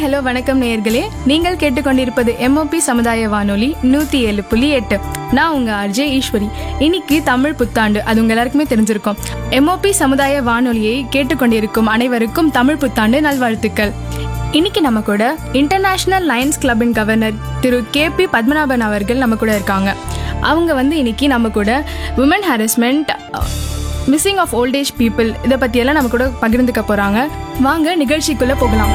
Hello வணக்கம் நேயர்களே நீங்கள் கேட்டுக்கொண்டிருப்பது எம்ஓபி சமுதாய வானொலி நூத்தி ஏழு புள்ளி எட்டு நான் உங்க ஆர்ஜே ஈஸ்வரி இன்னைக்கு தமிழ் புத்தாண்டு அது உங்க எல்லாருக்குமே தெரிஞ்சிருக்கும் எம்ஓபி சமுதாய வானொலியை கேட்டுக்கொண்டிருக்கும் அனைவருக்கும் தமிழ் புத்தாண்டு நல்வாழ்த்துக்கள் இன்னைக்கு நம்ம கூட இன்டர்நேஷனல் லயன்ஸ் கிளப்பின் கவர்னர் திரு கே பி பத்மநாபன் அவர்கள் நம்ம கூட இருக்காங்க அவங்க வந்து இன்னைக்கு நம்ம கூட woman harassment missing of old age people இதை பற்றியெல்லாம் நம்ம கூட பகிர்ந்துக்க போகிறாங்க வாங்க நிகழ்ச்சிக்குள்ளே போகலாம்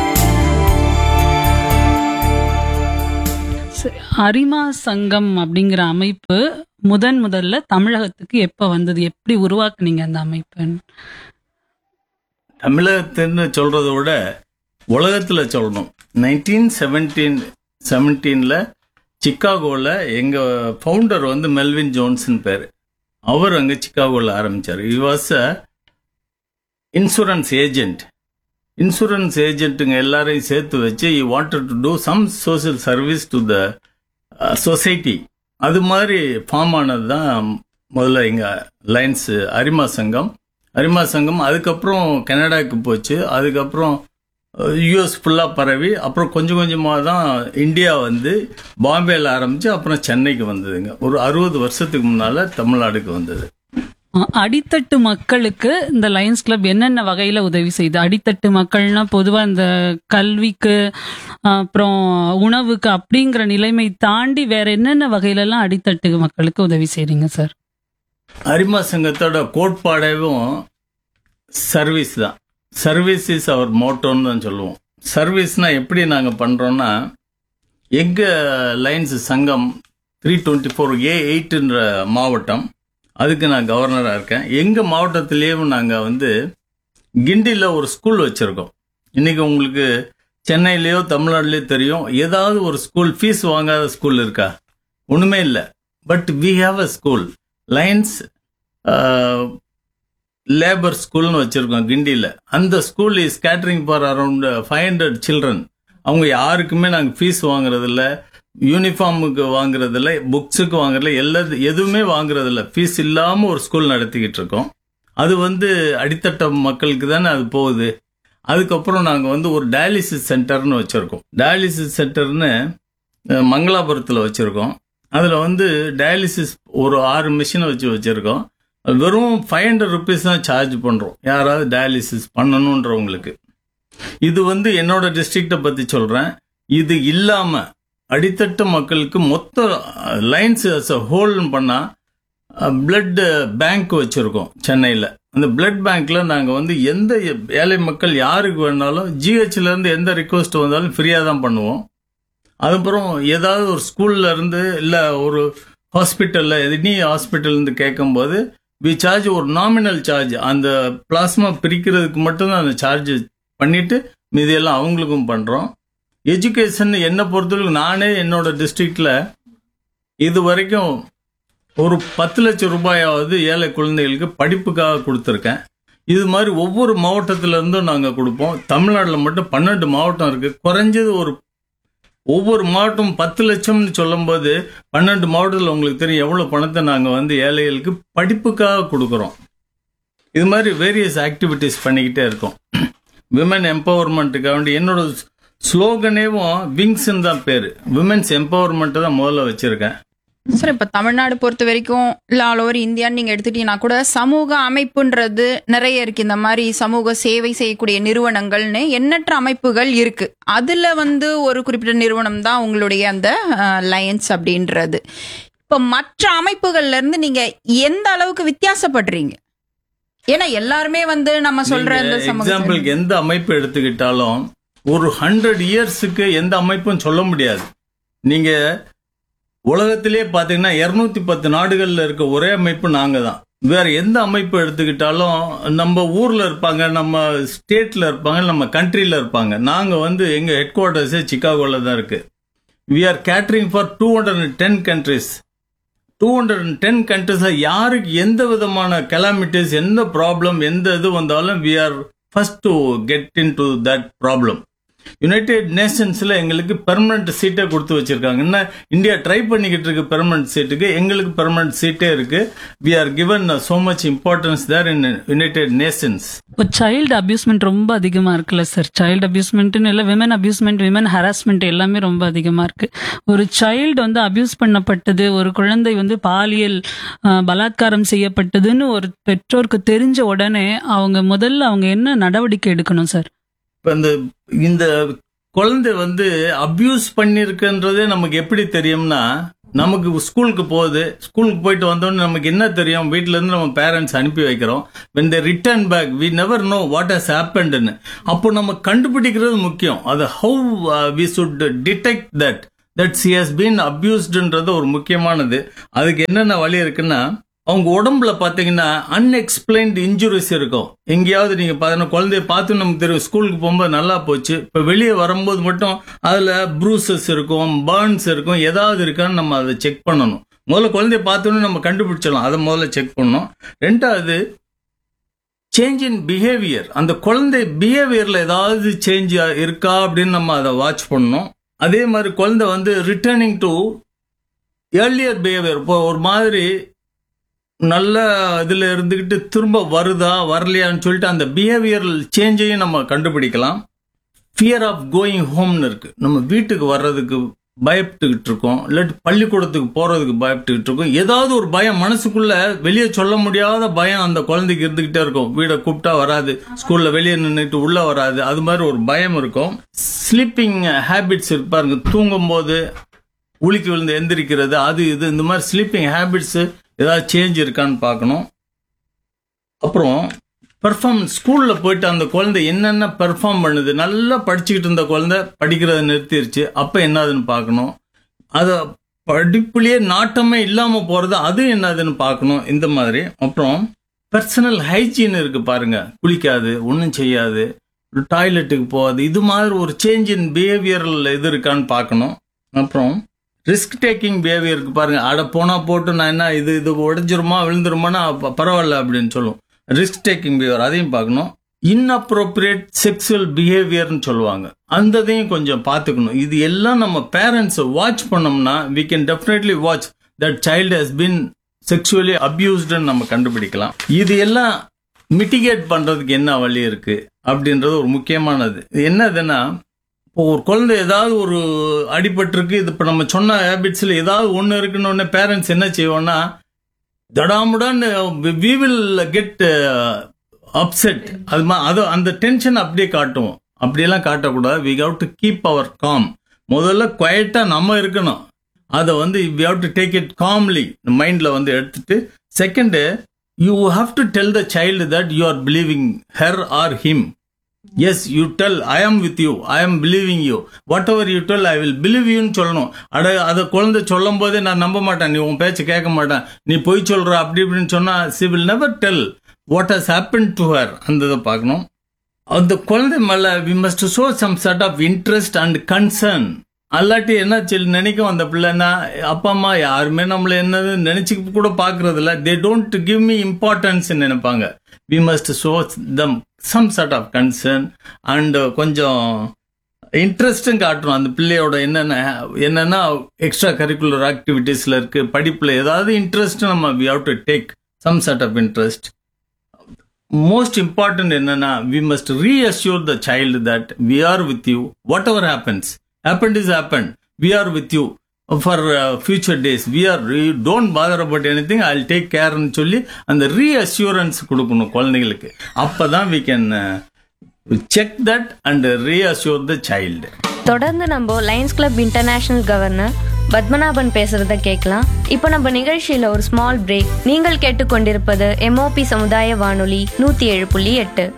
சரி, அரிமா சங்கம் அப்படிங்கிற அமைப்பு முதன் முதல்ல தமிழகத்துக்கு எப்ப வந்தது எப்படி உருவாக்குனீங்க அந்த அமைப்பு தமிழகத்துன்னு சொல்றதை விட உலகத்துல சொல்லணும் நைன்டீன் செவன்டீன் செவன்டீன்ல சிக்காகோவில் எங்க ஃபவுண்டர் வந்து மெல்வின் ஜோன்சன் பேர் அவர் அங்க சிக்காகோவில் ஆரம்பிச்சார் he was a insurance agent insurance agent எல்லாரையும் சேர்த்து வச்சு he wanted to do some social service to the society அது மாதிரி ஃபார்ம் ஆனது தான் முதல்ல எங்க லைன்ஸ் அரிமா சங்கம் அரிமா சங்கம் அதுக்கப்புறம் கனடாக்கு போச்சு அதுக்கப்புறம் யூஎஸ் ஃபுல்லாக பரவி அப்புறம் கொஞ்சம் கொஞ்சமாக தான் இந்தியா வந்து பாம்பேல ஆரம்பிச்சு அப்புறம் சென்னைக்கு வந்ததுங்க ஒரு அறுபது வருஷத்துக்கு முன்னால தமிழ்நாடுக்கு வந்தது அஹ், அடித்தட்டு மக்களுக்கு இந்த லயன்ஸ் கிளப் என்னென்ன வகையில உதவி செய்யுது அடித்தட்டு மக்கள்னா பொதுவா இந்த கல்விக்கு அஹ், அப்புறம் உணவுக்கு அப்படிங்கிற நிலைமை தாண்டி வேற என்னென்ன வகையில எல்லாம் அடித்தட்டு மக்களுக்கு உதவி செய்றீங்க சார் அரிமா சங்கத்தோட கோட்பாடேவும் சர்வீஸ் தான் சர்வீஸ் இஸ் அவர் மோட்டோன்னு தான் சொல்லுவோம் சர்வீஸ்னா எப்படி நாங்கள் பண்ணுறோன்னா எங்கள் லைன்ஸ் சங்கம் த்ரீ டுவெண்ட்டி ஃபோர் ஏ எயிட்டுன்ற மாவட்டம் அதுக்கு நான் கவர்னராக இருக்கேன் எங்கள் மாவட்டத்திலேயும் நாங்கள் வந்து கிண்டியில் ஒரு ஸ்கூல் வச்சுருக்கோம் இன்றைக்கி உங்களுக்கு சென்னையிலேயோ தமிழ்நாட்டிலேயோ தெரியும் ஏதாவது ஒரு ஸ்கூல் ஃபீஸ் வாங்காத ஸ்கூல் இருக்கா ஒன்றுமே இல்லை but we have a school lions labour ஸ்கூல்னு வச்சிருக்கோம் கிண்டியில் அந்த school is catering for around five hundred children அவங்க யாருக்குமே நாங்கள் ஃபீஸ் வாங்குறதில்ல யூனிஃபார்முக்கு வாங்குறதில்ல புக்ஸுக்கு வாங்குறதில்ல எல்லா எதுவுமே வாங்குறதில்ல ஃபீஸ் இல்லாமல் ஒரு ஸ்கூல் நடத்திக்கிட்டு இருக்கோம் அது வந்து அடித்தட்ட மக்களுக்கு தானே அது போகுது அதுக்கப்புறம் நாங்கள் வந்து ஒரு டயாலிசிஸ் சென்டர்னு வச்சுருக்கோம் டயாலிசிஸ் சென்டர்னு அஹ், மங்களாபுரத்தில் வச்சுருக்கோம் அதில் வந்து டயாலிசிஸ் ஒரு ஆறு மிஷினை வச்சு வச்சுருக்கோம் வெறும் ஃபைவ் ஹண்ட்ரட் ருபீஸ் தான் சார்ஜ் பண்ணுறோம் யாராவது டயாலிசிஸ் பண்ணணுன்றவங்களுக்கு இது வந்து என்னோட டிஸ்ட்ரிக்டை பற்றி சொல்கிறேன் இது இல்லாமல் அடித்தட்டு மக்களுக்கு மொத்த லைன்ஸ் அஸ் அ ஹோல்னு பண்ணால் பிளட் பேங்க் வச்சுருக்கோம் சென்னையில் அந்த பிளட் பேங்க்ல நாங்கள் வந்து எந்த ஏழை மக்கள் யாருக்கு வேணாலும் GH ல இருந்து எந்த ரிக்வஸ்ட் வந்தாலும் ஃப்ரீயாக தான் பண்ணுவோம் அதுக்கப்புறம் ஏதாவது ஒரு ஸ்கூல்ல இருந்து இல்லை ஒரு ஹாஸ்பிட்டலில் எனி ஹாஸ்பிட்டல் இருந்து கேட்கும்போது வி சார்ஜ் ஒரு நாமினல் சார்ஜ் அந்த பிளாஸ்மா பிரிக்கிறதுக்கு மட்டும்தான் அந்த சார்ஜ் பண்ணிட்டு மீதியெல்லாம் அவங்களுக்கும் பண்ணுறோம் எஜுகேஷன் என்னை பொறுத்தவரைக்கும் நானே என்னோட டிஸ்ட்ரிக்டில் இது வரைக்கும் ஒரு பத்து லட்சம் ரூபாயாவது ஏழை குழந்தைகளுக்கு படிப்புக்காக கொடுத்துருக்கேன் இது மாதிரி ஒவ்வொரு மாவட்டத்துல இருந்தும் நாங்கள் கொடுப்போம் தமிழ்நாட்டில் மட்டும் பன்னெண்டு மாவட்டம் இருக்கு குறைஞ்சது ஒரு ஒவ்வொரு மாவட்டம் பத்து லட்சம்னு சொல்லும்போது பன்னெண்டு மாவட்டத்தில் உங்களுக்கு தெரியும் எவ்வளோ பணத்தை நாங்கள் வந்து ஏழைகளுக்கு படிப்புக்காக கொடுக்குறோம் இது மாதிரி வேரியஸ் ஆக்டிவிட்டீஸ் பண்ணிக்கிட்டே இருக்கோம் விமன் எம்பவர்மெண்ட்டுக்காக வேண்டி என்னோட ஸ்லோகனேவும் விங்ஸ்ன்னு தான் பேர் விமென்ஸ் எம்பவர்மெண்ட்டை தான் முதல்ல வச்சுருக்கேன் சார் இப்ப தமிழ்நாடு பொறுத்த வரைக்கும் இல்ல ஆல் ஓவர் இந்தியான்னு நீங்க எடுத்துட்டீங்கன்னா கூட சமூக அமைப்புன்றது நிறைய இருக்கு இந்த மாதிரி சமூக சேவை செய்யக்கூடிய நிறுவனங்கள்னு எண்ணற்ற அமைப்புகள் இருக்கு அதுல வந்து ஒரு குறிப்பிட்ட நிறுவனம் தான் உங்களுடைய அந்த லயன்ஸ் அப்படின்றது இப்ப மற்ற அமைப்புகள்ல இருந்து நீங்க எந்த அளவுக்கு வித்தியாசப்படுறீங்க ஏன்னா எல்லாருமே வந்து நம்ம சொல்ற இந்த சமூக சேவை- எக்ஸாம்பிளுக்கு எந்த அமைப்பு எடுத்துக்கிட்டாலும் ஒரு ஹண்ட்ரட் இயர்ஸுக்கு எந்த அமைப்பும் சொல்ல முடியாது நீங்க உலகத்திலே பாத்தீங்கன்னா இருநூத்தி பத்து நாடுகள்ல இருக்க ஒரே அமைப்பு நாங்க தான் வேற எந்த அமைப்பு எடுத்துக்கிட்டாலும் நம்ம ஊர்ல இருப்பாங்க நம்ம ஸ்டேட்ல இருப்பாங்க நம்ம கண்ட்ரில இருப்பாங்க நாங்க வந்து எங்க ஹெட் குவார்டர்ஸே சிக்காகோல தான் இருக்கு we are catering for two hundred ten countries two hundred and ten கண்ட்ரிஸில் யாருக்கு எந்த விதமான கெலாமிட்டிஸ் எந்த ப்ராப்ளம் எந்த இது வந்தாலும் we are first to get into that problem united நேஷன்ஸ்ல எங்களுக்கு பெர்மனன்ட் சீட்டே கொடுத்து வச்சிருக்காங்க இன்னும் இந்தியா ட்ரை பண்ணிக்கிட்டு இருக்கு பெர்மனன்ட் சீட்டுக்கு எங்களுக்கு பெர்மனன்ட் சீட்டே இருக்கு we are given so much importance there in united nations இப்போ சைல்டு அபியூஸ்மெண்ட் ரொம்ப அதிகமா இருக்குல்ல சார் சைல்டு அபியூஸ்மெண்ட்னு இல்லை விமன் அபியூஸ்மெண்ட் விமன் ஹராஸ்மெண்ட் எல்லாமே ரொம்ப அதிகமா இருக்கு ஒரு சைல்டு வந்து அபியூஸ் பண்ணப்பட்டது ஒரு குழந்தை வந்து பாலியல் அஹ், பலாத்காரம் செய்யப்பட்டதுன்னு ஒரு பெற்றோருக்கு தெரிஞ்ச உடனே அவங்க முதல்ல அவங்க என்ன நடவடிக்கை எடுக்கணும் சார் இப்ப இந்த இந்த குழந்தை வந்து அபியூஸ் பண்ணிருக்குன்றதே நமக்கு எப்படி தெரியும்னா நமக்கு ஸ்கூலுக்கு போகுது ஸ்கூலுக்கு போயிட்டு வந்தோடனே நமக்கு என்ன தெரியும் வீட்ல இருந்து நம்ம பேரண்ட்ஸ் அனுப்பி வைக்கிறோம் when they return back we never know what has happenedன்னு அப்போ நம்ம கண்டுபிடிக்கிறது முக்கியம் அது how we should detect that that she has been abusedன்றது ஒரு முக்கியமானது அதுக்கு என்னென்ன வழி இருக்குன்னா அவங்க உடம்புல பாத்தீங்கன்னா அன்எக்ஸ்பிளைன்டு இன்ஜுரிஸ் இருக்கும் எங்கேயாவது நீங்க பாத்தீங்கன்னா குழந்தைய பார்த்து நமக்கு தெரியும் ஸ்கூலுக்கு போகும்போது நல்லா போச்சு இப்ப வெளியே வரும்போது மட்டும் அதுல ப்ரூசஸ் இருக்கும் பர்ன்ஸ் இருக்கும் ஏதாவது இருக்கான்னு நம்ம அதை செக் பண்ணணும் முதல்ல குழந்தைய பார்த்தோன்னே நம்ம கண்டுபிடிச்சிடலாம் அதை முதல்ல செக் பண்ணணும் ரெண்டாவது சேஞ்ச் இன் பிஹேவியர் அந்த குழந்தை பிஹேவியர்ல ஏதாவது சேஞ்ச் இருக்கா அப்படின்னு நம்ம அதை வாட்ச் பண்ணணும் அதே மாதிரி குழந்தை வந்து ரிட்டர்னிங் டு ஏர்லியர் பிஹேவியர் இப்போ ஒரு மாதிரி நல்ல இதுல இருந்துகிட்டு திரும்ப வருதா வரலையான்னு சொல்லிட்டு அந்த பிஹேவியரல் சேஞ்சையும் நம்ம கண்டுபிடிக்கலாம் ஃபியர் ஆஃப் கோயிங் ஹோம்னு இருக்கு நம்ம வீட்டுக்கு வர்றதுக்கு பயப்பட்டுக்கிட்டு இருக்கோம் இல்லாட்டி பள்ளிக்கூடத்துக்கு போறதுக்கு பயப்பட்டுக்கிட்டு இருக்கோம் ஏதாவது ஒரு பயம் மனசுக்குள்ள வெளியே சொல்ல முடியாத பயம் அந்த குழந்தைக்கு இருந்துகிட்டே இருக்கும் வீடை கூப்பிட்டா வராது ஸ்கூல்ல வெளியே நின்றுட்டு உள்ள வராது அது மாதிரி ஒரு பயம் இருக்கும் ஸ்லீப்பிங் ஹேபிட்ஸ் இருப்பாருங்க தூங்கும் போது உளிக்கு விழுந்து எந்திரிக்கிறது அது இது இந்த மாதிரி ஸ்லீப்பிங் ஹேபிட்ஸ் ஏதாவது சேஞ்ச் இருக்கான்னு பார்க்கணும் அப்புறம் பெர்ஃபார்மன்ஸ் ஸ்கூல்ல போயிட்டு அந்த குழந்தை என்னென்ன பெர்ஃபார்ம் பண்ணுது நல்லா படிச்சுக்கிட்டு இருந்த குழந்தை படிக்கிறத நிறுத்திருச்சு அப்ப என்னதுன்னு பார்க்கணும் அத படிப்புலயே நாட்டமே இல்லாம போறது அது என்னதுன்னு பார்க்கணும் இந்த மாதிரி அப்புறம் பர்சனல் ஹைஜீன் இருக்கு பாருங்க குளிக்காது ஒன்றும் செய்யாது டாய்லெட்டுக்கு போகாது இது மாதிரி ஒரு சேஞ்ச் இன் பிஹேவியரல் இது இருக்கான்னு பார்க்கணும் அப்புறம் ரிஸ்க் டேக்கிங் பிஹேவியர் இருக்கு பாருங்க அட போனா போட்டு நான் என்ன இது இது உடஞ்சிருமா விழுந்துருமானா ப- பரவாயில்ல அப்படின்னு சொல்லும் ரிஸ்க் டேக்கிங் பிஹேவியர் அதையும் பார்க்கணும் இன்அப்ரோப்ரியேட் செக்ஸுவல் பிஹேவியர்னு சொல்லுவாங்க அந்த இதையும் கொஞ்சம் பார்த்துக்கணும் இது எல்லாம் நம்ம பேரண்ட்ஸ் வாட்ச் பண்ணோம்னா we can definitely watch that child has been sexually அபியூஸ்டுன்னு நம்ம கண்டுபிடிக்கலாம் இது எல்லாம் மிட்டிகேட் பண்றதுக்கு என்ன வழி இருக்கு அப்படின்றது ஒரு முக்கியமானது இது என்னதுன்னா இப்போ ஒரு குழந்தை ஏதாவது ஒரு அடிபட்டிருக்கு இது இப்போ நம்ம சொன்ன ஹேபிட்ஸ்ல ஏதாவது ஒன்று இருக்குன்னு உடனே பேரண்ட்ஸ் என்ன செய்வோம்னா தடாமுடான்னு வி வில் கெட் அப்செட் அது மா- அது அந்த டென்ஷன் அப்படியே காட்டுவோம் அப்படியெல்லாம் காட்டக்கூடாது we have to keep our calm முதல்ல குவைட்டா நம்ம இருக்கணும் அதை வந்து we have to take it calmly மைண்ட்ல வந்து எடுத்துட்டு second you have to tell the child that you are believing her or him as you tell I am with you I am believing you whatever you tell I will believe யூன்னு சொல்லணும் அட அதை குழந்தை சொல்லும் போதே நான் நம்ப மாட்டேன் நீ உன் பேச்சை கேட்க மாட்டேன் நீ பொய் சொல்ற அப்படி இப்படின்னு சொன்னா she will never tell what has happened to her அந்த இதை பார்க்கணும் அந்த குழந்தை மேல we must show some sort of interest and concern அல்லாட்டி என்ன சொல்லி நினைக்கும் அந்த பிள்ளைன்னா அப்பா அம்மா யாருமே நம்மள என்னது நினைச்சுக்க கூட பாக்குறது இல்ல they don't give me importance நினைப்பாங்க we must show them some sort of concern and கொஞ்சம் இன்ட்ரெஸ்டும் காட்டணும் அந்த பிள்ளையோட என்னென்ன என்னென்ன எக்ஸ்ட்ரா கரிக்குலர் ஆக்டிவிட்டீஸ்ல இருக்கு படிப்புல ஏதாவது இன்ட்ரெஸ்ட் நம்ம we have to take some sort of interest most important என்னன்னா we must reassure the child that we are with you whatever happens happen is happen we are with you for future days we are don't bother about anything I take கேர்னு சொல்லி அந்த reassurance கொடுக்கணும் குழந்தைங்களுக்கு அப்பதான் we can check that and reassure the child தொடர்ந்து நம்ம Lions club international governor Padmanabhan பேசுறத கேட்கலாம் இப்போ நம்ம நிகழ்ச்சியில ஒரு ஸ்மால் பிரேக் நீங்கள் கேட்டுக்கொண்டிருப்பது எம்ஓபி சமுதாய வானொலி நூத்தி ஏழு புள்ளி எட்டு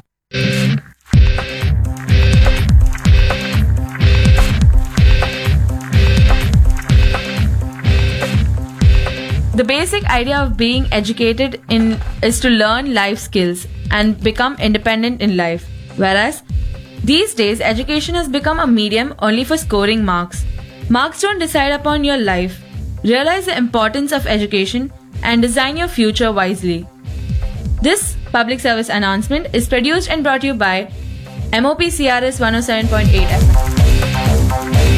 The basic idea of being educated in is to learn life skills and become independent in life. Whereas these days education has become a medium only for scoring marks. Marks don't decide upon your life. Realize the importance of education and design your future wisely. This public service announcement is produced and brought to you by MOP CRS 107.8 FM.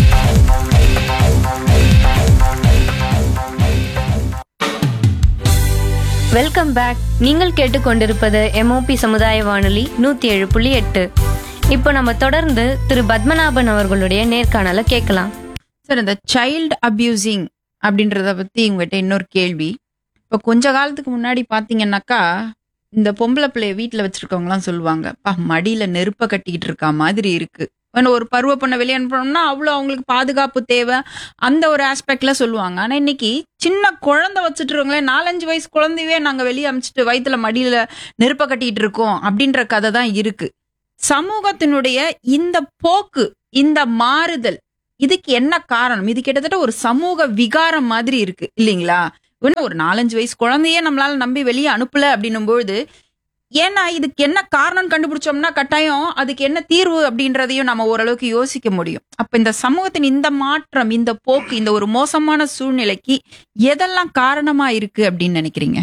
Welcome back நீங்கள் கேட்டுக்கொண்டிருப்பது MOP சமுதாய வானொலி நூற்றி ஏழு புள்ளி எட்டு இப்போ நம்ம தொடர்ந்து திரு பத்மநாபன் அவர்களுடைய நேர்காணலை கேட்கலாம் சார் இந்த சைல்டு அபியூசிங் அப்படின்றத பத்தி உங்ககிட்ட இன்னொரு கேள்வி இப்போ கொஞ்ச காலத்துக்கு முன்னாடி பாத்தீங்கன்னாக்கா இந்த பொம்பளை பிள்ளைய வீட்டில் வச்சிருக்கவங்கலாம் சொல்லுவாங்க பா மடியில நெருப்ப கட்டிக்கிட்டு இருக்கா மாதிரி இருக்கு ஆனா ஒரு பருவ பொண்ணை வெளியே அனுப்பணும்னா அவ்வளோ அவங்களுக்கு பாதுகாப்பு தேவை அந்த ஒரு ஆஸ்பெக்ட்ல சொல்லுவாங்க ஆனா இன்னைக்கு சின்ன குழந்தை வச்சுட்டு இருக்கவங்களே நாலஞ்சு வயசு குழந்தையவே நாங்க வெளியே அமிச்சிட்டு வயித்துல மடியில நெருப்ப கட்டிட்டு இருக்கோம் அப்படின்ற கதை தான் இருக்கு சமூகத்தினுடைய இந்த போக்கு இந்த மாறுதல் இதுக்கு என்ன காரணம் இது கிட்டத்தட்ட ஒரு சமூக விகாரம் மாதிரி இருக்கு இல்லைங்களா இன்னும் ஒரு நாலஞ்சு வயசு குழந்தையே நம்மளால நம்பி வெளியே அனுப்பல அப்படின்னும் பொழுது ஏன்னா இதுக்கு என்ன காரணம் கண்டுபிடிச்சோம்னா கட்டாயம் அதுக்கு என்ன தீர்வு அப்படின்றதையும் நம்ம ஓரளவுக்கு யோசிக்க முடியும் அப்ப இந்த சமூகத்தின் இந்த மாற்றம் இந்த போக்கு இந்த ஒரு மோசமான சூழ்நிலைக்கு எதெல்லாம் காரணமா இருக்கு அப்படின்னு நினைக்கிறீங்க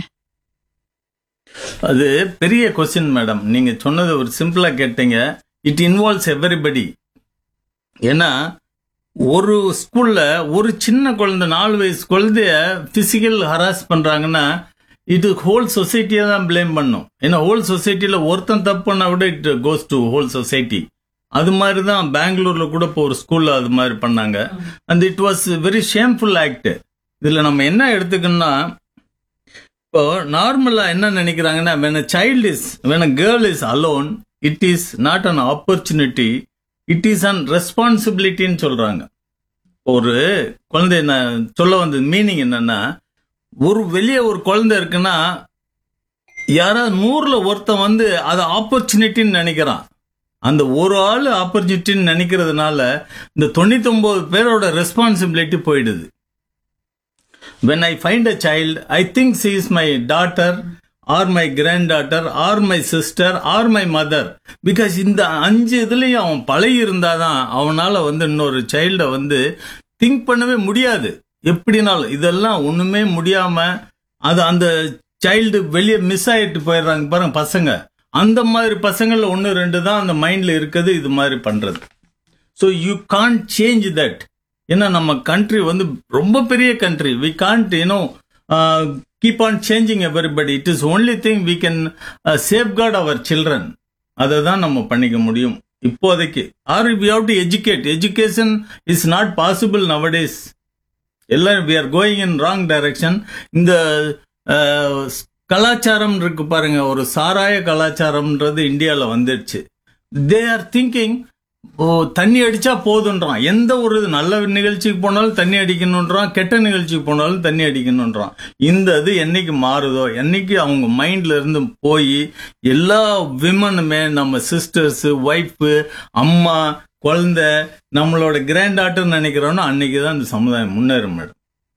அது பெரிய கொஸ்டின் மேடம் நீங்க சொன்னது ஒரு சிம்பிளா கேட்டீங்க இட் இன்வால்வ்ஸ் எவரிபடி ஏன்னா ஒரு ஸ்கூல்ல ஒரு சின்ன குழந்தை நாலு வயசு குழந்தைய பிசிக்கல் ஹராஸ் பண்றாங்கன்னா இது ஹோல் சொசைட்டியை தான் ப்ளேம் பண்ணும் ஏன்னா ஹோல் சொசைட்டில ஒருத்தன் தப்பு பண்ணா கூட it goes to whole society அது மாதிரி தான் பெங்களூர்ல கூட இப்போ ஒரு ஸ்கூல்ல அது மாதிரி பண்ணாங்க and it was very shameful act இதுல நம்ம என்ன எடுத்துக்கணும்னா இப்போ நார்மலா என்ன நினைக்கிறாங்கன்னா when a child is when a girl is alone it is not an opportunity it is an responsibility ன்னு சொல்றாங்க ஒரு குழந்தை நான் சொல்ல வந்தது மீனிங் என்னன்னா ஒரு வெளியே ஒரு குழந்தை இருக்குன்னா யாராவது நூறுல ஒருத்தன் வந்து அதை ஆப்பர்ச்சுனிட்டின்னு நினைக்கிறான் அந்த ஒரு ஆள் ஆப்பர்ச்சுனிட்டின்னு நினைக்கிறதுனால இந்த தொண்ணூத்தொன்பது பேரோட ரெஸ்பான்சிபிலிட்டி போயிடுது when I find a child, I think she is my daughter or my granddaughter or my sister or my mother. Because இந்த அஞ்சு இதுலயும் அவன் பழகி இருந்தாதான் அவனால வந்து இன்னொரு சைல்ட வந்து திங்க் பண்ணவே முடியாது எப்படினாலும் இதெல்லாம் ஒண்ணுமே முடியாம அது அந்த சைல்டு வெளியே மிஸ் ஆயிட்டு போயிடுறாங்க பாருங்க பசங்க அந்த மாதிரி பசங்கள்ல ஒன்று ரெண்டு தான் அந்த மைண்ட்ல இருக்குது இது மாதிரி பண்றது so you can't change that ஏன்னா நம்ம கண்ட்ரி வந்து ரொம்ப பெரிய country we can't you know keep on changing everybody it is only thing we can safeguard our children அதை தான் நம்ம பண்ணிக்க முடியும் இப்போதைக்கு or we have to educate education is not possible nowadays எல்லாம் we are going in wrong direction இந்த ah, கலாச்சாரம் இருக்கு பாருங்க ஒரு சாராய கலாச்சாரம்ன்றது இந்தியாவில் வந்துடுச்சு தே ஆர் திங்கிங் ஓ தண்ணி அடிச்சா போதுன்றான் எந்த ஒரு நல்ல நிகழ்ச்சிக்கு போனாலும் தண்ணி அடிக்கணுன்றான் கெட்ட நிகழ்ச்சிக்கு போனாலும் தண்ணி அடிக்கணுன்றான் இந்த இது என்னைக்கு மாறுதோ என்னைக்கு அவங்க மைண்ட்ல இருந்து போய் எல்லா விமனுமே நம்ம சிஸ்டர்ஸ் ஒய்ஃபு அம்மா குழந்தை நம்மளோட கிராண்ட் டாட்டர் நினைக்கிறோன்னா அன்னைக்கு தான் இந்த சமுதாயம் முன்னேறும் மேடம்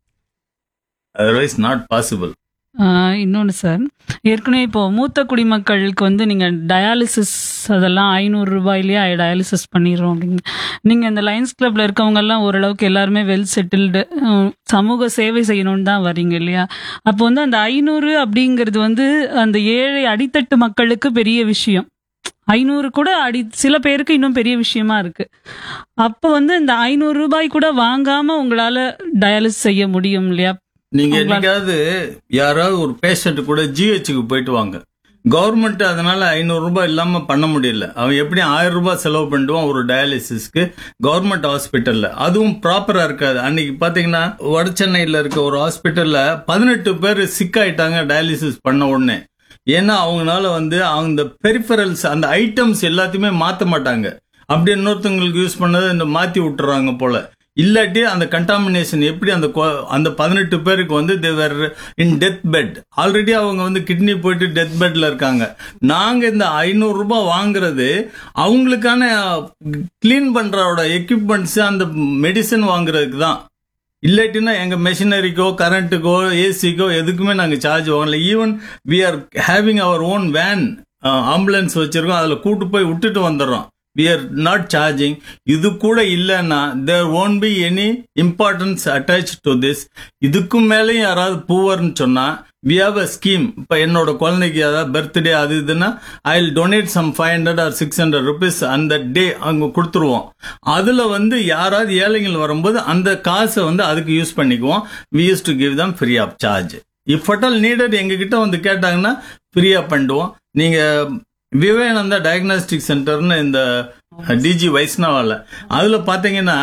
அதர்வைஸ் நாட் பாசிபிள் இன்னொன்று சார் ஏற்கனவே இப்போ மூத்த குடிமக்களுக்கு வந்து நீங்கள் டயாலிசிஸ் அதெல்லாம் ஐநூறு ரூபாயிலேயே டயாலிசிஸ் பண்ணிடுறோம் அப்படிங்க நீங்கள் இந்த லயன்ஸ் கிளப்ல இருக்கவங்கெல்லாம் ஓரளவுக்கு எல்லாருமே வெல் செட்டில்டு சமூக சேவை செய்யணும்னு தான் வரீங்க இல்லையா அப்போ வந்து அந்த ஐநூறு அப்படிங்கிறது வந்து அந்த ஏழை அடித்தட்டு மக்களுக்கு பெரிய விஷயம் ஐநூறு கூட அடி சில பேருக்கு இன்னும் பெரிய விஷயமா இருக்கு அப்போ வந்து இந்த ஐநூறு ரூபாய் கூட வாங்காம உங்களால டயாலிசிஸ் செய்ய முடியும் இல்லையா நீங்க உங்களால- என்னைக்காவது யாராவது ஒரு பேஷண்ட் கூட ஜிஹெச்சுக்கு போயிட்டு வாங்க கவர்மெண்ட் அதனால ஐநூறு ரூபாய் இல்லாம பண்ண முடியல அவன் எப்படி ஆயிரம் ரூபாய் செலவு பண்ணிடுவான் ஒரு டயாலிசிஸ்க்கு கவர்மெண்ட் ஹாஸ்பிட்டல்ல அதுவும் ப்ராப்பரா இருக்காது அன்னைக்கு பாத்தீங்கன்னா வட சென்னையில இருக்க ஒரு ஹாஸ்பிட்டல்ல பதினெட்டு பேர் சிக் ஆயிட்டாங்க டயாலிசிஸ் பண்ண உடனே ஏன்னா அவங்களால வந்து அந்த பெரிஃபரல்ஸ் அந்த ஐட்டம்ஸ் எல்லாத்தையுமே மாத்த மாட்டாங்க அப்படி இன்னொருத்தவங்களுக்கு யூஸ் பண்ணதை இந்த மாத்தி விட்டுறாங்க போல இல்லாட்டி அந்த கண்டாமினேஷன் எப்படி அந்த கொ- அந்த பதினெட்டு பேருக்கு வந்து they are in death bed already அவங்க வந்து கிட்னி போயிட்டு டெத் பெட்ல இருக்காங்க நாங்க இந்த ஐநூறு ரூபாய் வாங்குறது அவங்களுக்கான கிளீன் பண்றோட எக்யூப்மெண்ட்ஸ் அந்த மெடிசன் வாங்குறதுக்கு தான் இல்லாட்டினா எங்க மெஷினரிக்கோ கரண்ட்டுக்கோ ஏசிக்கோ எதுக்குமே நாங்க சார்ஜ் வாங்கல even we are having our own van ambulance வச்சிருக்கோம் அதுல கூட்டு போய் விட்டுட்டு வந்துடுறோம் வி ஆர் நாட் சார்ஜிங் இது கூட இல்லைன்னா there won't be any importance attach to this இதுக்கும் மேலேயும் யாராவது பூவர்னு சொன்னா வி ஹாவ் அ ஸ்கீம் இப்போ என்னோட குழந்தைக்கு ஏதாவது பர்த்டே அது இதுன்னா I will donate some five hundred or six hundred rupees அந்த டே அங்கே கொடுத்துருவோம் அதில் வந்து யாராவது ஏழைகள் வரும்போது அந்த காசை வந்து அதுக்கு யூஸ் பண்ணிக்குவோம் we use to give them free of charge if at நீடட் எங்ககிட்ட வந்து கேட்டாங்கன்னா ஃப்ரீயாக பண்ணிடுவோம் நீங்கள் விவேகானந்தா டயக்னாஸ்டிக் சென்டர்னு இந்த டிஜி வைஷ்ணவால அதில் பார்த்தீங்கன்னா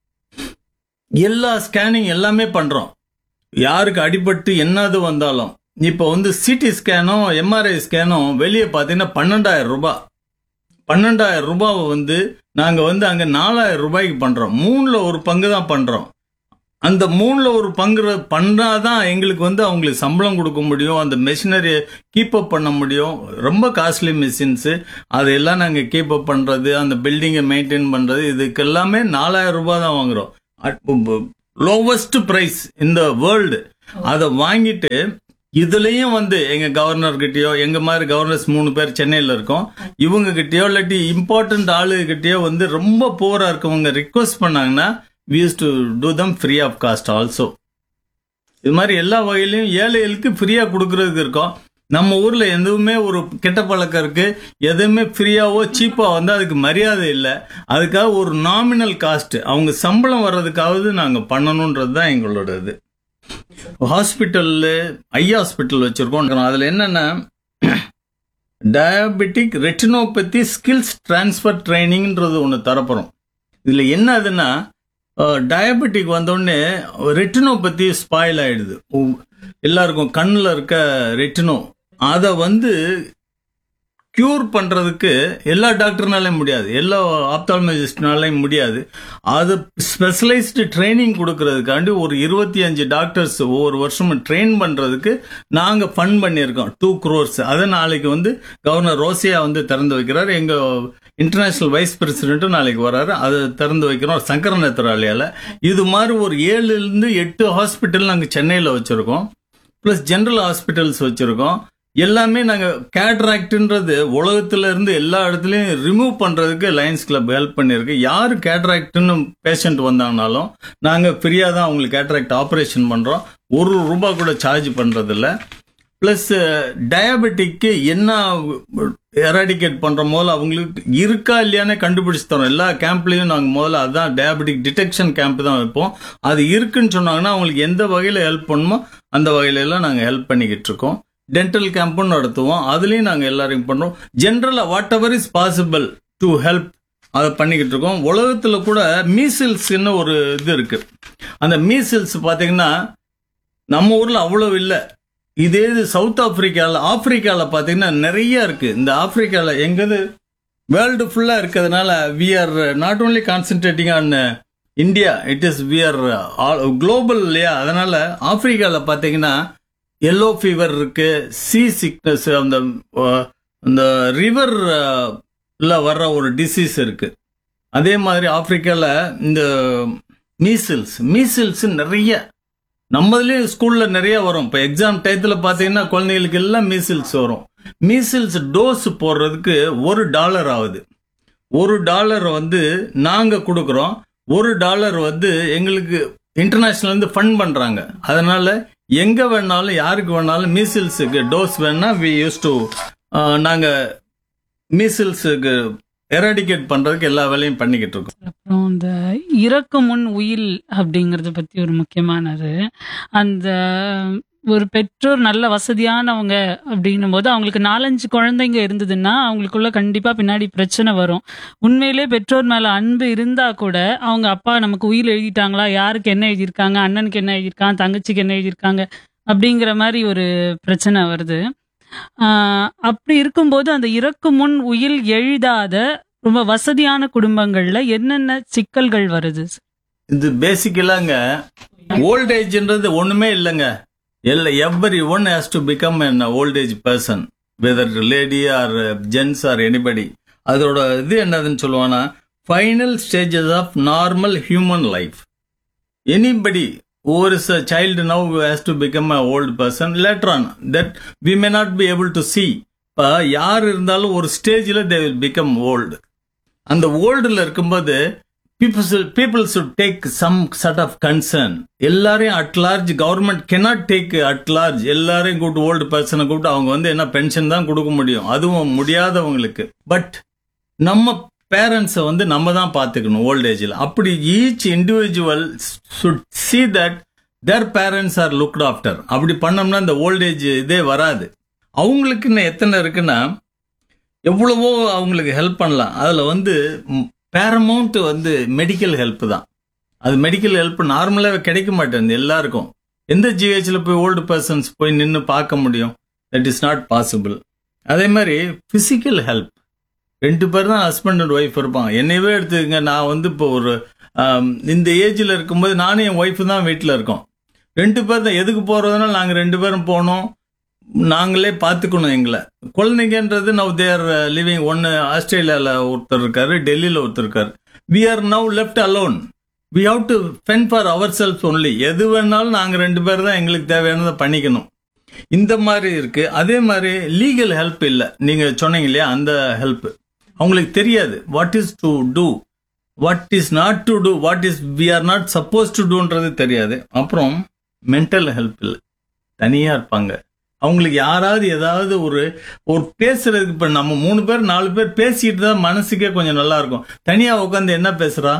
எல்லா ஸ்கேனிங் எல்லாமே பண்ணுறோம் யாருக்கு அடிபட்டு என்னது வந்தாலும் இப்போ வந்து சிடி ஸ்கேனும் எம்ஆர்ஐ ஸ்கேனும் வெளியே பார்த்தீங்கன்னா பன்னெண்டாயிரம் ரூபாய் பன்னெண்டாயிரம் ரூபாவை வந்து நாங்கள் வந்து அங்கே நாலாயிரம் ரூபாய்க்கு பண்ணுறோம் மூணில் ஒரு பங்கு தான் பண்ணுறோம் அந்த மூணில் ஒரு பங்கு பண்ணாதான் எங்களுக்கு வந்து அவங்களுக்கு சம்பளம் கொடுக்க முடியும் அந்த மெஷினரியை கீப் அப் பண்ண முடியும் ரொம்ப காஸ்ட்லி மிஷின்ஸு அதெல்லாம் நாங்கள் கீப் அப் பண்ணுறது அந்த பில்டிங்கை மெயின்டைன் பண்ணுறது இதுக்கு எல்லாமே நாலாயிரம் ரூபாய் தான் வாங்குறோம் லோவஸ்ட் ப்ரைஸ் இந்த வேர்ல்டு அதை வாங்கிட்டு இதுலயும் வந்து எங்க கவர்னர் கிட்டயோ எங்க மாதிரி கவர்னர்ஸ் மூணு பேர் சென்னையில இருக்கோம் இவங்க கிட்டயோ இல்லாட்டி இம்பார்ட்டன்ட் ஆளு கிட்டயோ வந்து ரொம்ப போரா இருக்கவங்க ரிக்வஸ்ட் பண்ணாங்கன்னா we use to do them free of cost also இது மாதிரி எல்லா வகையிலையும் ஏழைகளுக்கு ஃப்ரீயா கொடுக்கறதுக்கு இருக்கோம் நம்ம ஊர்ல எதுவுமே ஒரு கெட்ட பழக்கம் இருக்கு எதுவுமே ஃப்ரீயாவோ சீப்பா வந்து அதுக்கு மரியாதை இல்லை அதுக்காக ஒரு நாமினல் காஸ்ட் அவங்க சம்பளம் வர்றதுக்காவது நாங்க பண்ணணும்ன்றது தான் எங்களோட இது ஹாஸ்பிட்டல்ல ஐ ஹாஸ்பிட்டல் வச்சிருக்கோம் அதுல என்னன்னா டயபெட்டிக் ரெட்டினோபதி ஸ்கில்ஸ் டிரான்ஸ்ஃபர் ட்ரைனிங்ன்றது ஒன்று தரப்போறோம் இதுல என்ன ஆகுதுன்னா டயபெட்டிக் வந்தோடனே ரெட்டினோபதி ஸ்பாயில் ஆயிடுது உ- எல்லாருக்கும் கண்ணில் இருக்க ரெட்டினோ அதை வந்து கியூர் பண்றதுக்கு எல்லா டாக்டர்னாலையும் முடியாது எல்லா ஆப்தாலமிஸ்ட்னாலையும் முடியாது அது ஸ்பெஷலைஸ்டு ட்ரைனிங் கொடுக்கறதுக்காண்டி ஒரு இருபத்தி அஞ்சு டாக்டர்ஸ் ஒவ்வொரு வருஷமும் ட்ரெயின் பண்றதுக்கு நாங்க ஃபண்ட் பண்ணியிருக்கோம் டூ க்ரோர்ஸ் அதை நாளைக்கு வந்து கவர்னர் ரோசியா வந்து திறந்து வைக்கிறார் எங்க இன்டர்நேஷனல் வைஸ் பிரசிடென்ட்டும் நாளைக்கு வராரு அதை திறந்து வைக்கிறோம் சங்கர நேத்ராலயால இது மாதிரி ஒரு ஏழுல இருந்து எட்டு ஹாஸ்பிட்டல் நாங்க சென்னையில வச்சிருக்கோம் பிளஸ் ஜெனரல் ஹாஸ்பிட்டல்ஸ் வச்சிருக்கோம் எல்லாமே நாங்க கேட்ராக்ட்ன்றது உலகத்துல இருந்து எல்லா இடத்துலயும் ரிமூவ் பண்றதுக்கு லயன்ஸ் கிளப் ஹெல்ப் பண்ணிருக்கு யாரு கேட்ராக்ட்னு பேஷண்ட் வந்தாங்கனாலும் நாங்க ஃப்ரீயா தான் அவங்களுக்கு கேட்ராக்ட் ஆபரேஷன் பண்றோம் ஒரு ரூபாய் கூட சார்ஜ் பண்றது இல்ல பிளஸ் டயபெட்டிக்கு என்ன எராடிகேட் பண்ற முதல்ல அவங்களுக்கு இருக்கா இல்லையானே கண்டுபிடிச்சு தரோம் எல்லா கேம்ப்லயும் நாங்க முதல்ல அதான் டயபெட்டிக் டிடெக்ஷன் கேம்ப் தான் வைப்போம் அது இருக்குன்னு சொன்னாங்கன்னா அவங்களுக்கு எந்த வகையில ஹெல்ப் பண்ணுமோ அந்த வகையில எல்லாம் நாங்க ஹெல்ப் பண்ணிக்கிட்டு இருக்கோம் டென்டல் கேம்பும் நடத்துவோம் அதுலயும் நாங்க எல்லாரையும் பண்றோம் ஜென்ரலா whatever is possible to help அதை பண்ணிக்கிட்டு இருக்கோம் உலகத்துல கூட மீசில்ஸ்னு ஒரு இது இருக்கு அந்த மீசில்ஸ் பாத்தீங்கன்னா நம்ம ஊர்ல அவ்வளவு இல்ல இதே இது சவுத் ஆப்பிரிக்கால ஆப்பிரிக்கால பாத்தீங்கன்னா நிறைய இருக்கு இந்த ஆப்பிரிக்கால எங்கது வேர்ல்டு ஃபுல்லா இருக்கிறதுனால we are not only concentrating on India it is we are global இல்லையா அதனால ஆப்பிரிக்கால பாத்தீங்கன்னா எல்லோ ஃபீவர் இருக்கு சி சிக்னஸ் அந்த அஹ், அந்த ரிவர் வர்ற ஒரு டிசீஸ் இருக்கு அதே மாதிரி ஆப்பிரிக்கால இந்த மீசில்ஸ் மீசில்ஸ் நிறைய நம்மதுலயும் ஸ்கூல்ல நிறைய வரும் இப்போ எக்ஸாம் டயத்துல பாத்தீங்கன்னா குழந்தைகளுக்கு எல்லாம் மீசில்ஸ் வரும் மீசில்ஸ் டோஸ் போடுறதுக்கு ஒரு டாலர் ஆகுது ஒரு டாலர் வந்து நாங்க கொடுக்குறோம் ஒரு டாலர் வந்து எங்களுக்கு இன்டர்நேஷனல் இருந்து ஃபண்ட் பண்றாங்க அதனால எங்க வேணாலும் யாருக்கு வேணாலும் மீசில்ஸுக்கு டோஸ் வேணா வி யூஸ் டு நாங்க மீசில்ஸுக்கு எராடிகேட் பண்றதுக்கு எல்லா வேலையும் பண்ணிக்கிட்டு இருக்கோம் அப்புறம் இந்த இறக்கு முன் உயில் அப்படிங்கறத பத்தி ஒரு முக்கியமானது அந்த ஒரு பெற்றோர் நல்ல வசதியானவங்க அப்படின்னும் போது அவங்களுக்கு நாலஞ்சு குழந்தைங்க இருந்ததுன்னா அவங்களுக்குள்ள கண்டிப்பா பின்னாடி பிரச்சனை வரும் உண்மையிலே பெற்றோர் மேல அன்பு இருந்தா கூட அவங்க அப்பா நமக்கு உயில் எழுதிட்டாங்களா யாருக்கு என்ன எழுதியிருக்காங்க அண்ணனுக்கு என்ன எழுதியிருக்காங்க தங்கச்சிக்கு என்ன எழுதியிருக்காங்க அப்படிங்கிற மாதிரி ஒரு பிரச்சனை வருது ஆஹ் அப்படி இருக்கும்போது அந்த இறக்கு முன் உயில் எழுதாத ரொம்ப வசதியான குடும்பங்கள்ல என்னென்ன சிக்கல்கள் வருது இது பேசிக்கலாங்க ஓல்ட் ஏஜ்ன்றது ஒண்ணுமே இல்லைங்க எல்லா every one has to become an old age person whether lady or gents or anybody அதோட இது என்னதுன்னு சொல்லுவானா final stages of normal human life anybody over is a child now has to become a old person later on that we may not be able to see இப்போ யார் இருந்தாலும் ஒரு ஸ்டேஜில் they will become old அந்த ஓல்டுல இருக்கும்போது people people should take some sort of concern எல்லாரையும் at large government cannot take at large எல்லாரையும் கூப்பிட்டு ஓல்டு பர்சனை கூப்பிட்டு அவங்க வந்து என்ன பென்ஷன் தான் கொடுக்க முடியும் அதுவும் முடியாதவங்களுக்கு பட் நம்ம பேரண்ட்ஸை வந்து நம்ம தான் பார்த்துக்கணும் ஓல்ட் ஏஜில் அப்படி each individual should see that their parents are looked after அப்படி பண்ணோம்னா இந்த ஓல்ட் ஏஜ் இதே வராது அவங்களுக்கு இன்னும் எத்தனை இருக்குன்னா எவ்வளவோ அவங்களுக்கு ஹெல்ப் பண்ணலாம் அதில் வந்து பேரமௌண்ட் வந்து மெடிக்கல் ஹெல்ப் தான் அது மெடிக்கல் ஹெல்ப் நார்மலாகவே கிடைக்க மாட்டேங்குது எல்லாருக்கும் எந்த ஜிஹெச்சில் போய் ஓல்டு பர்சன்ஸ் போய் நின்று பார்க்க முடியும் தட் இஸ் நாட் பாசிபிள் அதே மாதிரி ஃபிசிக்கல் ஹெல்ப் ரெண்டு பேர் தான் ஹஸ்பண்ட் அண்ட் ஒய்ஃப் இருப்பாங்க என்னையவே எடுத்துக்கங்க நான் வந்து இப்போ ஒரு ஆம், இந்த ஏஜில் இருக்கும்போது நானும் என் ஒய்ஃப் தான் வீட்டில் இருக்கோம் ரெண்டு பேர் தான் எதுக்கு போகிறதுனால நாங்கள் ரெண்டு பேரும் போனோம் நாங்களே பார்த்துக்கணும் எங்களை குழந்தைங்கன்றது நவ் தேர் லிவிங் ஒன்று ஆஸ்திரேலியாவில் ஒருத்தர் இருக்காரு டெல்லியில் ஒருத்தர் இருக்காரு we are now left alone we have to fend for our self only எது வேணாலும் நாங்கள் ரெண்டு பேர் தான் எங்களுக்கு தேவையானதை பண்ணிக்கணும் இந்த மாதிரி இருக்கு அதே மாதிரி லீகல் ஹெல்ப் இல்லை நீங்க சொன்னீங்க இல்லையா அந்த ஹெல்ப் அவங்களுக்கு தெரியாது what is to do what is not to do what is we are not supposed to டூன்றது தெரியாது அப்புறம் மென்டல் ஹெல்ப் இல்லை தனியா இருப்பாங்க அவங்களுக்கு யாராவது ஏதாவது ஒரு ஒரு பேசுறதுக்கு இப்ப நம்ம மூணு பேர் நாலு பேர் பேசிட்டு தான் மனசுக்கே கொஞ்சம் நல்லா இருக்கும் தனியா உட்காந்து என்ன பேசுறா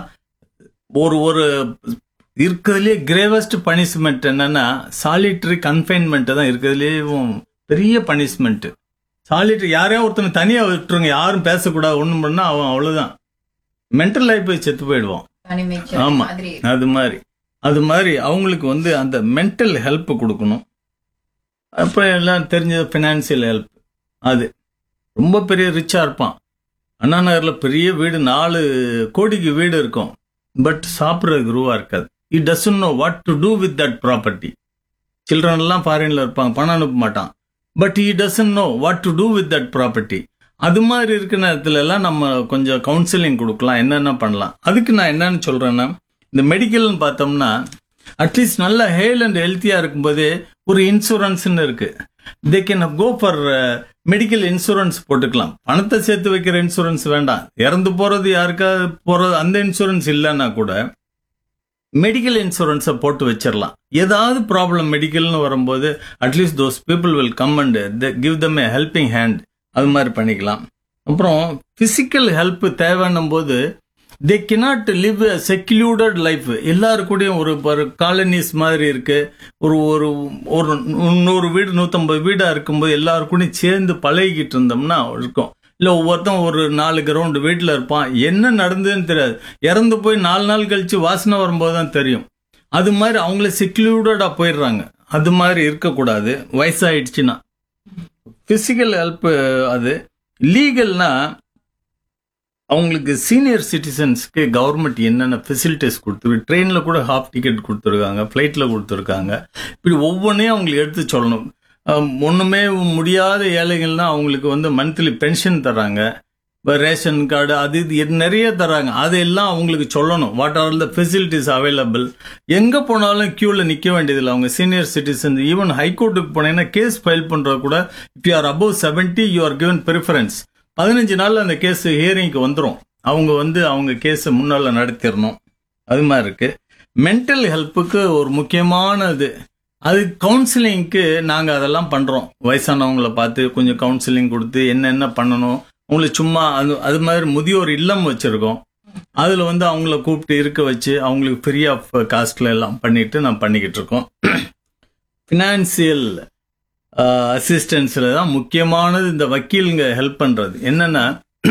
ஒரு ஒரு இருக்கிறதுலே கிரேவஸ்ட் பனிஷ்மெண்ட் என்னன்னா சாலிட்டரி கன்ஃபைன்மெண்ட் தான் இருக்கிறதுலேயும் பெரிய பனிஷ்மெண்ட் சாலிட்டரி யாரையோ ஒருத்தனை தனியா விட்டுருங்க யாரும் பேசக்கூடாது ஒண்ணும் பண்ணா அவன் அவ்வளவுதான் மென்டல் லைஃப் போய் செத்து போயிடுவான் ஆமா அது மாதிரி அது மாதிரி அவங்களுக்கு வந்து அந்த மென்டல் ஹெல்ப் கொடுக்கணும் அப்புறம் எல்லாம் தெரிஞ்ச ஃபினான்சியல் ஹெல்ப் அது ரொம்ப பெரிய ரிச்சா இருப்பான் அண்ணா நகர்ல பெரிய வீடு நாலு கோடிக்கு வீடு இருக்கும் பட் சாப்பிட்றதுக்கு ரூபா இருக்காது he doesn't know what to do with that property children எல்லாம் ஃபாரின்ல இருப்பாங்க பணம் அனுப்ப மாட்டான் but he doesn't know what to do with that property அது மாதிரி இருக்கிற நேரத்துல எல்லாம் நம்ம கொஞ்சம் கவுன்சிலிங் கொடுக்கலாம் என்னென்ன பண்ணலாம் அதுக்கு நான் என்னன்னு சொல்றேன்னா இந்த மெடிக்கல்னு பார்த்தோம்னா அட்லீஸ்ட் நல்ல ஹேல் அண்ட் ஹெல்த்தியா இருக்கும்போதே ஒரு இன்சூரன்ஸ்னு இருக்கு they can go for medical insurance போட்டுக்கலாம் பணத்தை சேர்த்து வைக்கிற இன்சூரன்ஸ் வேண்டாம் இறந்து போறது யாருக்காவது போறது அந்த இன்சூரன்ஸ் இல்லைன்னா கூட மெடிக்கல் இன்சூரன்ஸை போட்டு வச்சிடலாம் ஏதாவது ப்ராப்ளம் மெடிக்கல்னு வரும்போது at least those people will come and give them a helping hand அது மாதிரி பண்ணிக்கலாம் அப்புறம் பிசிக்கல் ஹெல்ப் தேவைன்னும் போது they cannot live secured life எல்லாருக்கூடயும் ஒரு ஒரு காலனிஸ் மாதிரி இருக்கு ஒரு ஒரு ஒரு நூறு வீடு நூற்றம்பது வீடாக இருக்கும்போது எல்லாருக்கூடயும் சேர்ந்து பழகிக்கிட்டு இருந்தோம்னா இருக்கும் இல்லை ஒவ்வொருத்தன் ஒரு நாலு கிரவுண்டு வீட்டில் இருப்பான் என்ன நடந்ததுன்னு தெரியாது இறந்து போய் நாலு நாள் கழிச்சு வாசனை வரும்போது தான் தெரியும் அது மாதிரி அவங்கள செக்யூர்டடாக போயிடுறாங்க அது மாதிரி இருக்கக்கூடாது வயசாயிடுச்சுன்னா ஃபிசிக்கல் ஹெல்ப் அது லீகல்னா அவங்களுக்கு சீனியர் சிட்டிசன்ஸ்க்கு கவர்மெண்ட் என்னென்ன ஃபெசிலிட்டிஸ் கொடுத்துருக்கு ட்ரெயினில் கூட ஹாஃப் டிக்கெட் கொடுத்துருக்காங்க ஃப்ளைட்டில் கொடுத்துருக்காங்க இப்படி ஒவ்வொன்றையும் அவங்களுக்கு எடுத்து சொல்லணும் அஹ் ஒண்ணுமே முடியாத ஏழைகள்னா அவங்களுக்கு வந்து மந்த்லி பென்ஷன் தராங்க இப்போ ரேஷன் கார்டு அது இது இது நிறைய தராங்க அதெல்லாம் அவங்களுக்கு சொல்லணும் what are the facilities available எங்கே போனாலும் க்யூவில் நிற்க வேண்டியதில்லை அவங்க சீனியர் சிட்டிசன் ஈவன் ஹைகோர்ட்டுக்கு போனீங்கன்னா கேஸ் ஃபைல் பண்ணுறது கூட if you are above seventy you are given preference பதினஞ்சு நாள்ல அந்த கேஸ் ஹியரிங்க்கு வந்துடும் அவங்க வந்து அவங்க கேஸை முன்னால நடத்திடணும் அது மாதிரி இருக்கு மென்டல் ஹெல்ப்புக்கு ஒரு முக்கியமான இது அது கவுன்சிலிங்க்கு நாங்கள் அதெல்லாம் பண்ணுறோம் வயசானவங்கள பார்த்து கொஞ்சம் கவுன்சிலிங் கொடுத்து என்னென்ன பண்ணணும் அவங்களுக்கு சும்மா அது அது மாதிரி முதியோர் இல்லம் வச்சுருக்கோம் அதில் வந்து அவங்கள கூப்பிட்டு இருக்க வச்சு அவங்களுக்கு ஃப்ரீ ஆஃப் காஸ்ட்ல எல்லாம் பண்ணிட்டு நான் பண்ணிக்கிட்டு இருக்கோம் ஃபினான்சியல் அசிஸ்டன்ஸில் தான் முக்கியமானது இந்த வக்கீலுங்க ஹெல்ப் பண்ணுறது என்னன்னா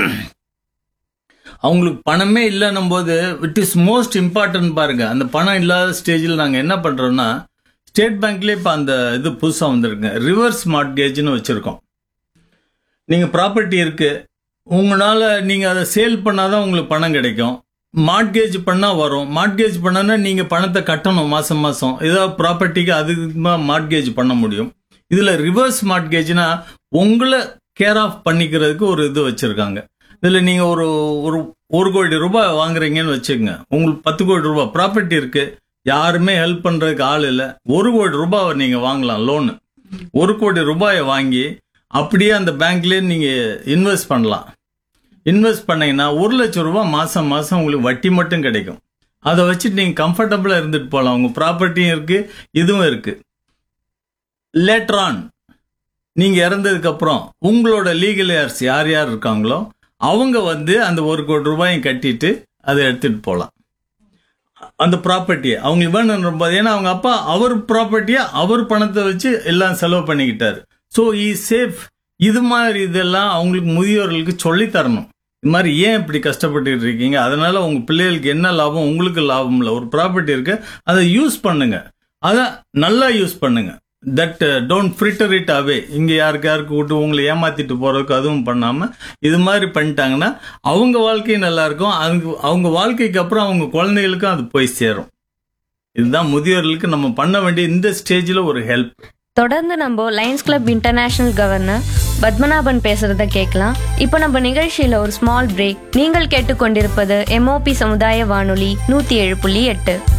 அவங்களுக்கு பணமே இல்லைன்னும் போது இட் இஸ் மோஸ்ட் இம்பார்ட்டன்ட் பாருங்க அந்த பணம் இல்லாத ஸ்டேஜில் நாங்கள் என்ன பண்ணுறோம்னா ஸ்டேட் பேங்க்லேயே இப்போ அந்த இது புதுசாக வந்திருக்குங்க ரிவர்ஸ் மார்ட்கேஜ்னு வச்சுருக்கோம் நீங்கள் ப்ராப்பர்ட்டி இருக்கு உங்களால் நீங்கள் அதை சேல் பண்ணாதான் உங்களுக்கு பணம் கிடைக்கும் மார்ட்கேஜ் பண்ணால் வரும் மார்ட்கேஜ் பண்ணனா நீங்கள் பணத்தை கட்டணும் மாதம் மாதம் ஏதாவது ப்ராப்பர்ட்டிக்கு அதுக்கு மார்ட்கேஜ் பண்ண முடியும் இதில் ரிவர்ஸ் மார்ட்கேஜ்னா உங்களை கேர் ஆஃப் பண்ணிக்கிறதுக்கு ஒரு இது வச்சுருக்காங்க இதில் நீங்கள் ஒரு ஒரு ஒரு கோடி ரூபாய் வாங்குறீங்கன்னு வச்சுக்கோங்க உங்களுக்கு பத்து கோடி ரூபாய் ப்ராப்பர்ட்டி இருக்கு யாருமே ஹெல்ப் பண்ணுறதுக்கு ஆள் இல்லை ஒரு கோடி ரூபாய் நீங்கள் வாங்கலாம் லோனு ஒரு கோடி ரூபாயை வாங்கி அப்படியே அந்த பேங்க்லேயே நீங்கள் இன்வெஸ்ட் பண்ணலாம் இன்வெஸ்ட் பண்ணீங்கன்னா ஒரு லட்சம் ரூபாய் மாசம் மாசம் உங்களுக்கு வட்டி மட்டும் கிடைக்கும் அதை வச்சுட்டு நீங்க கம்ஃபர்டபுளா இருந்துட்டு போகலாம் உங்க ப்ராப்பர்ட்டியும் இருக்கு இதுவும் இருக்கு லேட்டர் ஆன் நீங்க இறந்ததுக்கு அப்புறம் உங்களோட லீகல் ஏர்ஸ் யார் யார் இருக்காங்களோ அவங்க வந்து அந்த ஒரு கோடி ரூபாயும் கட்டிட்டு அதை எடுத்துட்டு போகலாம் அந்த ப்ராப்பர்ட்டியை அவங்களுக்கு வேணும் போது ஏன்னா அவங்க அப்பா அவர் ப்ராப்பர்ட்டியை அவர் பணத்தை வச்சு எல்லாம் செலவு பண்ணிக்கிட்டாரு ஸோ இ சேஃப் இது மாதிரி இதெல்லாம் அவங்களுக்கு முதியோர்களுக்கு சொல்லி தரணும் இது மாதிரி ஏன் இப்படி கஷ்டப்பட்டுட்டு இருக்கீங்க அதனால உங்க பிள்ளைகளுக்கு என்ன லாபம் உங்களுக்கு லாபம் இல்லை ஒரு ப்ராப்பர்ட்டி இருக்கு அதை யூஸ் பண்ணுங்க அதை நல்லா யூஸ் பண்ணுங்க that don't fritter it away இங்க யாருக்கு யாருக்கு விட்டு உங்களை ஏமாத்திட்டு போறதுக்கு அதுவும் பண்ணாம இது மாதிரி பண்ணிட்டாங்கன்னா அவங்க வாழ்க்கையும் நல்லா இருக்கும் அவங்க அவங்க வாழ்க்கைக்கு அப்புறம் அவங்க குழந்தைகளுக்கும் அது போய் சேரும் இதுதான் முதியோர்களுக்கு நம்ம பண்ண வேண்டிய இந்த ஸ்டேஜ்ல ஒரு ஹெல்ப் தொடர்ந்து நம்ம Lions club international governor Padmanabhan பேசுறத கேட்கலாம் இப்போ நம்ம நிகழ்ச்சியில ஒரு ஸ்மால் பிரேக் நீங்கள் கேட்டுக்கொண்டிருப்பது எம்ஓபி சமுதாய வானொலி நூத்தி ஏழு புள்ளி எட்டு